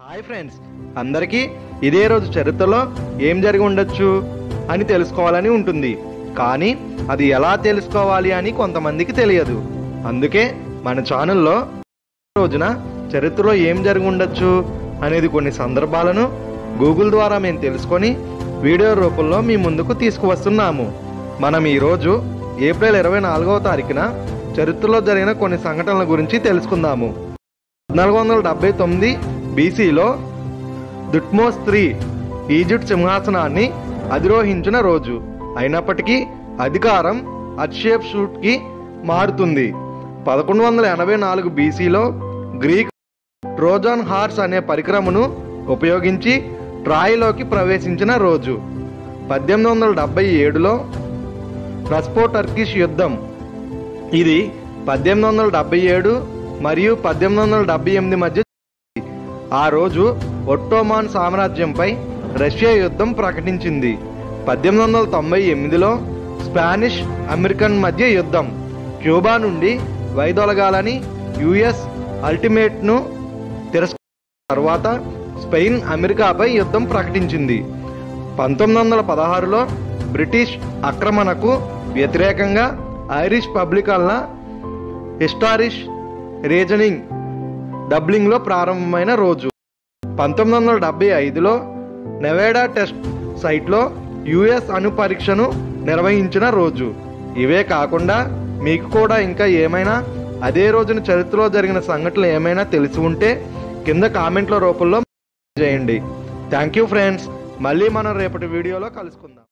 hi friends అందరికీ ఇదే రోజు చరిత్రలో ఏం జరిగి ఉండొచ్చు అని తెలుసుకోవాలని ఉంటుంది కానీ అది ఎలా తెలుసుకోవాలి అని కొంతమందికి తెలియదు అందుకే మన ఛానల్లో రోజున చరిత్రలో ఏం జరిగి ఉండొచ్చు అనేది కొన్ని సందర్భాలను గూగుల్ ద్వారా మేము తెలుసుకొని వీడియో రూపంలో మీ ముందుకు తీసుకువస్తున్నాము మనం ఈరోజు ఏప్రిల్ ఇరవై నాలుగవ తారీఖున చరిత్రలో జరిగిన కొన్ని సంఘటనల గురించి తెలుసుకుందాము పద్నాలుగు వందల డెబ్బై తొమ్మిది బీసీలో దుట్మోస్ త్రీ ఈజిప్ట్ సింహాసనాన్ని అధిరోహించిన రోజు అయినప్పటికీ అధికారం అక్షేప్ షూట్కి మారుతుంది పదకొండు వందల ఎనభై నాలుగు బీసీలో గ్రీక్ ట్రోజాన్ హార్స్ అనే పరికరమును ఉపయోగించి ట్రాయ్లోకి ప్రవేశించిన రోజు పద్దెనిమిది వందల డెబ్బై ఏడులో రస్పో టర్కిష్ యుద్ధం ఇది పద్దెనిమిది వందల డెబ్బై ఏడు మరియు పద్దెనిమిది వందల డెబ్బై ఎనిమిది మధ్య ఆ రోజు ఒట్టోమాన్ సామ్రాజ్యంపై రష్యా యుద్ధం ప్రకటించింది పద్దెనిమిది వందల తొంభై ఎనిమిదిలో స్పానిష్ అమెరికన్ మధ్య యుద్ధం క్యూబా నుండి వైదొలగాలని యుఎస్ అల్టిమేట్ను తిరస్కరించిన తర్వాత స్పెయిన్ అమెరికాపై యుద్ధం ప్రకటించింది పంతొమ్మిది వందల పదహారులో బ్రిటిష్ ఆక్రమణకు వ్యతిరేకంగా ఐరిష్ పబ్లికన్ల హిస్టారిష్ రీజనింగ్ డబ్లింగ్లో ప్రారంభమైన రోజు పంతొమ్మిది వందల డెబ్బై ఐదులో నెవేడా టెస్ట్ సైట్లో యుఎస్ అణు పరీక్షను నిర్వహించిన రోజు ఇవే కాకుండా మీకు కూడా ఇంకా ఏమైనా అదే రోజున చరిత్రలో జరిగిన సంఘటనలు ఏమైనా తెలిసి ఉంటే కింద కామెంట్ల రూపంలో చేయండి థ్యాంక్ యూ ఫ్రెండ్స్ మళ్ళీ మనం రేపటి వీడియోలో కలుసుకుందాం